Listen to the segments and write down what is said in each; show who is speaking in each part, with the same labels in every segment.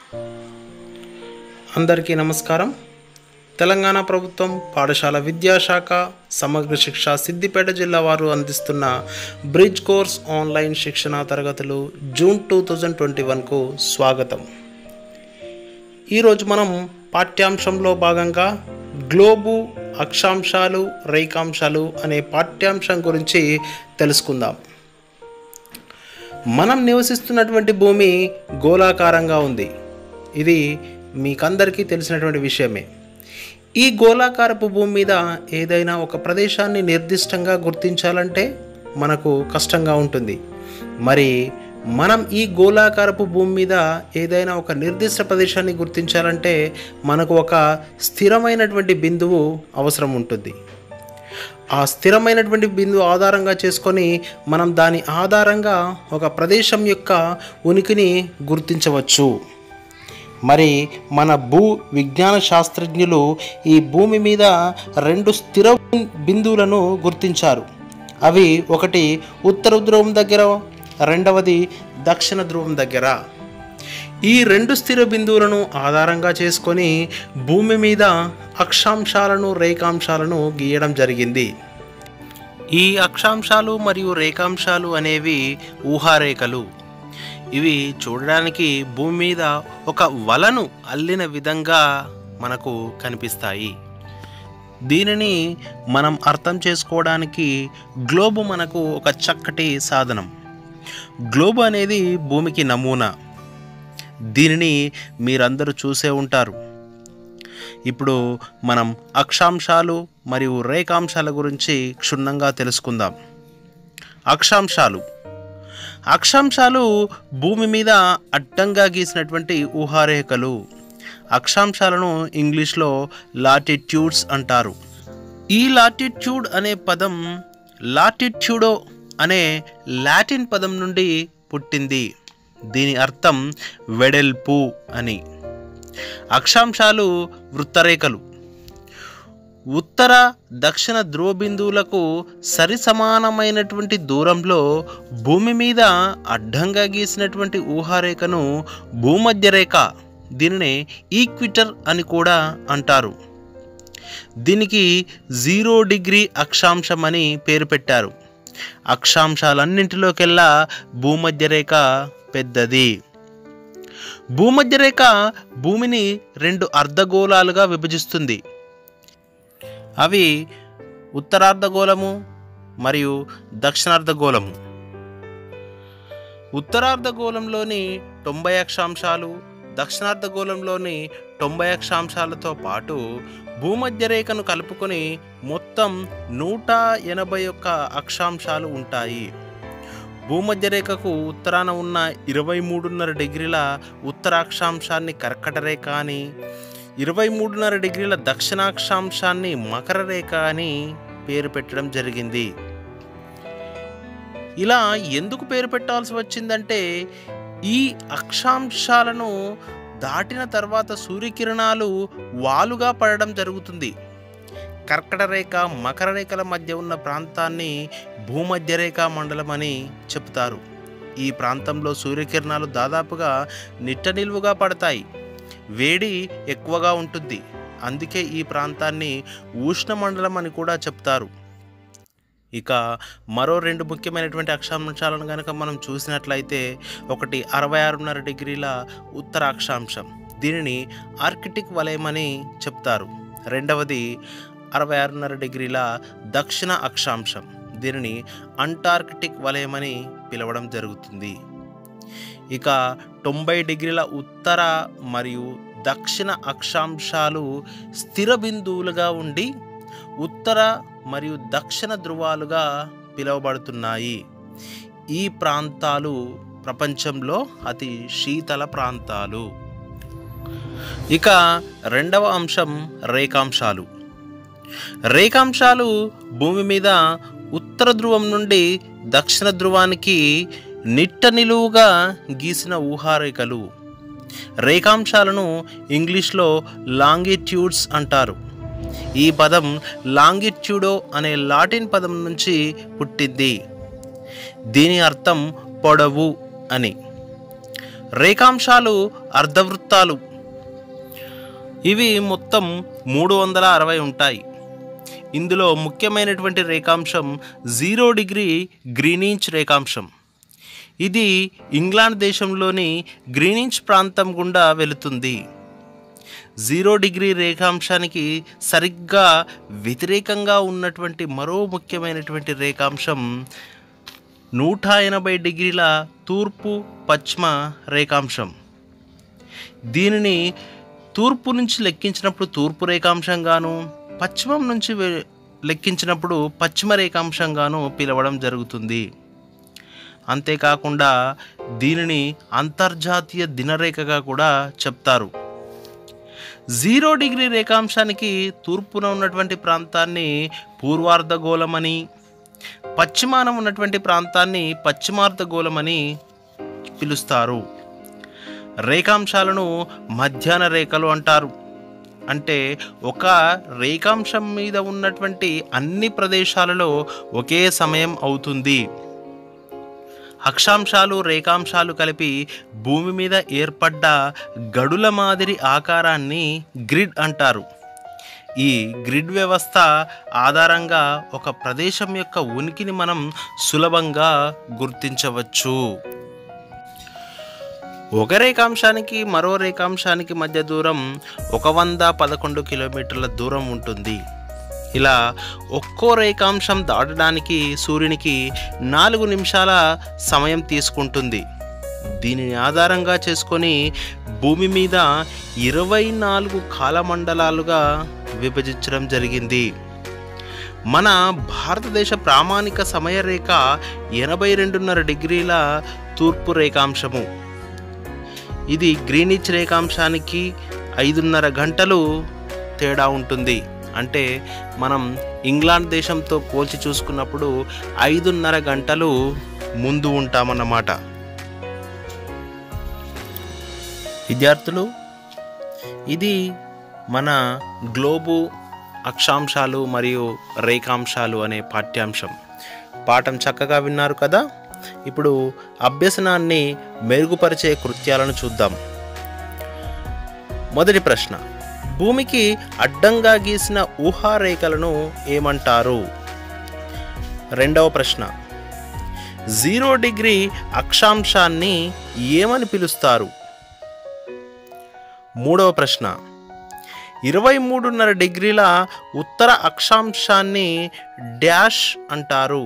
Speaker 1: అందరికీ నమస్కారం తెలంగాణ ప్రభుత్వం పాఠశాల విద్యాశాఖ సమగ్ర శిక్ష సిద్దిపేట జిల్లా వారు అందిస్తున్న బ్రిడ్జ్ కోర్స్ ఆన్లైన్ శిక్షణ తరగతులు జూన్ టూ థౌజండ్ ట్వంటీ వన్కు స్వాగతం ఈరోజు మనం పాఠ్యాంశంలో భాగంగా గ్లోబు అక్షాంశాలు రేఖాంశాలు అనే పాఠ్యాంశం గురించి తెలుసుకుందాం మనం నివసిస్తున్నటువంటి భూమి గోళాకారంగా ఉంది ఇది మీకందరికీ తెలిసినటువంటి విషయమే ఈ గోళాకారపు భూమి మీద ఏదైనా ఒక ప్రదేశాన్ని నిర్దిష్టంగా గుర్తించాలంటే మనకు కష్టంగా ఉంటుంది మరి మనం ఈ గోళాకారపు భూమి మీద ఏదైనా ఒక నిర్దిష్ట ప్రదేశాన్ని గుర్తించాలంటే మనకు ఒక స్థిరమైనటువంటి బిందువు అవసరం ఉంటుంది ఆ స్థిరమైనటువంటి బిందువు ఆధారంగా చేసుకొని మనం దాని ఆధారంగా ఒక ప్రదేశం యొక్క ఉనికిని గుర్తించవచ్చు మరి మన భూ విజ్ఞాన శాస్త్రజ్ఞులు ఈ భూమి మీద రెండు స్థిర బిందువులను గుర్తించారు అవి ఒకటి ఉత్తర ధ్రువం దగ్గర రెండవది దక్షిణ ధ్రువం దగ్గర ఈ రెండు స్థిర బిందువులను ఆధారంగా చేసుకొని భూమి మీద అక్షాంశాలను రేఖాంశాలను గీయడం జరిగింది ఈ అక్షాంశాలు మరియు రేఖాంశాలు అనేవి ఊహారేఖలు ఇవి చూడడానికి భూమి మీద ఒక వలను అల్లిన విధంగా మనకు కనిపిస్తాయి దీనిని మనం అర్థం చేసుకోవడానికి గ్లోబు మనకు ఒక చక్కటి సాధనం గ్లోబు అనేది భూమికి నమూనా దీనిని మీరందరూ చూసే ఉంటారు ఇప్పుడు మనం అక్షాంశాలు మరియు రేఖాంశాల గురించి క్షుణ్ణంగా తెలుసుకుందాం అక్షాంశాలు అక్షాంశాలు భూమి మీద అడ్డంగా గీసినటువంటి ఊహారేఖలు అక్షాంశాలను ఇంగ్లీష్లో లాటిట్యూడ్స్ అంటారు ఈ లాటిట్యూడ్ అనే పదం లాటిట్యూడో అనే లాటిన్ పదం నుండి పుట్టింది దీని అర్థం వెడల్పు అని అక్షాంశాలు వృత్తరేఖలు ఉత్తర దక్షిణ ధ్రువ బిందువులకు సరి సమానమైనటువంటి దూరంలో భూమి మీద అడ్డంగా గీసినటువంటి ఊహారేఖను భూమధ్య రేఖ దీనిని ఈక్విటర్ అని కూడా అంటారు దీనికి జీరో డిగ్రీ అక్షాంశం అని పేరు పెట్టారు అక్షాంశాలన్నింటిలోకెల్లా భూమధ్య రేఖ పెద్దది భూమధ్య రేఖ భూమిని రెండు అర్ధగోళాలుగా విభజిస్తుంది అవి ఉత్తరార్ధగోళము మరియు దక్షిణార్ధగోళము ఉత్తరార్ధగోళంలోని తొంభై అక్షాంశాలు దక్షిణార్ధగోళంలోని తొంభై అక్షాంశాలతో పాటు భూమధ్య రేఖను కలుపుకొని మొత్తం నూట ఎనభై ఒక్క అక్షాంశాలు ఉంటాయి భూమధ్య రేఖకు ఉత్తరాన ఉన్న ఇరవై మూడున్నర డిగ్రీల ఉత్తరాక్షాంశాన్ని కర్కట రేఖ అని ఇరవై మూడున్నర డిగ్రీల దక్షిణాక్షాంశాన్ని మకర రేఖ అని పేరు పెట్టడం జరిగింది ఇలా ఎందుకు పేరు పెట్టాల్సి వచ్చిందంటే ఈ అక్షాంశాలను దాటిన తర్వాత సూర్యకిరణాలు వాలుగా పడడం జరుగుతుంది కర్కట రేఖ మకర రేఖల మధ్య ఉన్న ప్రాంతాన్ని భూమధ్య రేఖ మండలం అని చెప్తారు ఈ ప్రాంతంలో సూర్యకిరణాలు దాదాపుగా నిట్ట నిలువుగా పడతాయి వేడి ఎక్కువగా ఉంటుంది అందుకే ఈ ప్రాంతాన్ని ఉష్ణమండలం అని కూడా చెప్తారు ఇక మరో రెండు ముఖ్యమైనటువంటి అక్షాంశాలను కనుక మనం చూసినట్లయితే ఒకటి అరవై ఆరున్నర డిగ్రీల ఉత్తర అక్షాంశం దీనిని ఆర్కిటిక్ వలయం అని చెప్తారు రెండవది అరవై ఆరున్నర డిగ్రీల దక్షిణ అక్షాంశం దీనిని అంటార్కిటిక్ వలయం అని పిలవడం జరుగుతుంది ఇక తొంభై డిగ్రీల ఉత్తర మరియు దక్షిణ అక్షాంశాలు స్థిర బిందువులుగా ఉండి ఉత్తర మరియు దక్షిణ ధృవాలుగా పిలువబడుతున్నాయి ఈ ప్రాంతాలు ప్రపంచంలో అతి శీతల ప్రాంతాలు ఇక రెండవ అంశం రేఖాంశాలు రేఖాంశాలు భూమి మీద ఉత్తర ధ్రువం నుండి దక్షిణ ధ్రువానికి నిట్ట నిలువుగా గీసిన ఊహారేఖలు రేఖాంశాలను ఇంగ్లీష్లో లాంగిట్యూడ్స్ అంటారు ఈ పదం లాంగిట్యూడో అనే లాటిన్ పదం నుంచి పుట్టింది దీని అర్థం పొడవు అని రేఖాంశాలు అర్ధవృత్తాలు ఇవి మొత్తం మూడు వందల అరవై ఉంటాయి ఇందులో ముఖ్యమైనటువంటి రేఖాంశం జీరో డిగ్రీ గ్రీనించ్ రేఖాంశం ఇది ఇంగ్లాండ్ దేశంలోని గ్రీనించ్ ప్రాంతం గుండా వెళుతుంది జీరో డిగ్రీ రేఖాంశానికి సరిగ్గా వ్యతిరేకంగా ఉన్నటువంటి మరో ముఖ్యమైనటువంటి రేఖాంశం నూట ఎనభై డిగ్రీల తూర్పు పశ్చిమ రేఖాంశం దీనిని తూర్పు నుంచి లెక్కించినప్పుడు తూర్పు రేఖాంశంగాను పశ్చిమం నుంచి వె- లెక్కించినప్పుడు పశ్చిమ రేఖాంశంగాను పిలవడం జరుగుతుంది అంతేకాకుండా దీనిని అంతర్జాతీయ దినరేఖగా కూడా చెప్తారు జీరో డిగ్రీ రేఖాంశానికి తూర్పున ఉన్నటువంటి ప్రాంతాన్ని పూర్వార్ధగోళమని పశ్చిమాన ఉన్నటువంటి ప్రాంతాన్ని పశ్చిమార్ధగోళమని పిలుస్తారు రేఖాంశాలను మధ్యాహ్న రేఖలు అంటారు అంటే ఒక రేఖాంశం మీద ఉన్నటువంటి అన్ని ప్రదేశాలలో ఒకే సమయం అవుతుంది అక్షాంశాలు రేఖాంశాలు కలిపి భూమి మీద ఏర్పడ్డ గడుల మాదిరి ఆకారాన్ని గ్రిడ్ అంటారు ఈ గ్రిడ్ వ్యవస్థ ఆధారంగా ఒక ప్రదేశం యొక్క ఉనికిని మనం సులభంగా గుర్తించవచ్చు ఒక రేఖాంశానికి మరో రేఖాంశానికి మధ్య దూరం ఒక వంద పదకొండు కిలోమీటర్ల దూరం ఉంటుంది ఇలా ఒక్కో రేఖాంశం దాటడానికి సూర్యునికి నాలుగు నిమిషాల సమయం తీసుకుంటుంది దీనిని ఆధారంగా చేసుకొని భూమి మీద ఇరవై నాలుగు కాలమండలాలుగా విభజించడం జరిగింది మన భారతదేశ ప్రామాణిక సమయరేఖ ఎనభై రెండున్నర డిగ్రీల తూర్పు రేఖాంశము ఇది గ్రీనిచ్ రేఖాంశానికి ఐదున్నర గంటలు తేడా ఉంటుంది అంటే మనం ఇంగ్లాండ్ దేశంతో పోల్చి చూసుకున్నప్పుడు ఐదున్నర గంటలు ముందు ఉంటామన్నమాట విద్యార్థులు ఇది మన గ్లోబు అక్షాంశాలు మరియు రేఖాంశాలు అనే పాఠ్యాంశం పాఠం చక్కగా విన్నారు కదా ఇప్పుడు అభ్యసనాన్ని మెరుగుపరిచే కృత్యాలను చూద్దాం మొదటి ప్రశ్న భూమికి అడ్డంగా గీసిన ఊహారేఖలను ఏమంటారు రెండవ ప్రశ్న జీరో డిగ్రీ అక్షాంశాన్ని ఏమని పిలుస్తారు మూడవ ప్రశ్న ఇరవై మూడున్నర డిగ్రీల ఉత్తర అక్షాంశాన్ని డాష్ అంటారు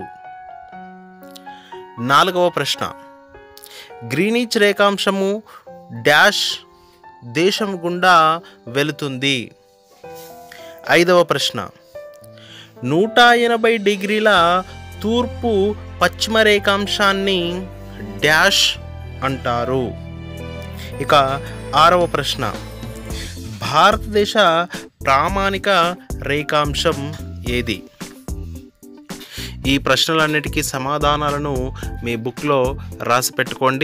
Speaker 1: నాలుగవ ప్రశ్న గ్రీనిచ్ రేఖాంశము డాష్ దేశం గుండా వెళుతుంది ఐదవ ప్రశ్న నూట ఎనభై డిగ్రీల తూర్పు పశ్చిమ రేఖాంశాన్ని డాష్ అంటారు ఇక ఆరవ ప్రశ్న భారతదేశ ప్రామాణిక రేఖాంశం ఏది ఈ ప్రశ్నలన్నిటికీ సమాధానాలను మీ బుక్లో రాసి పెట్టుకోండి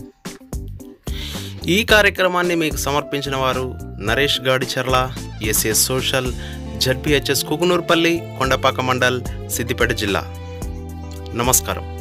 Speaker 1: ఈ కార్యక్రమాన్ని మీకు సమర్పించిన వారు Naresh Gadicherla SS social ZPHS Kukunoorpally Kondapaka mandal Siddipet జిల్లా నమస్కారం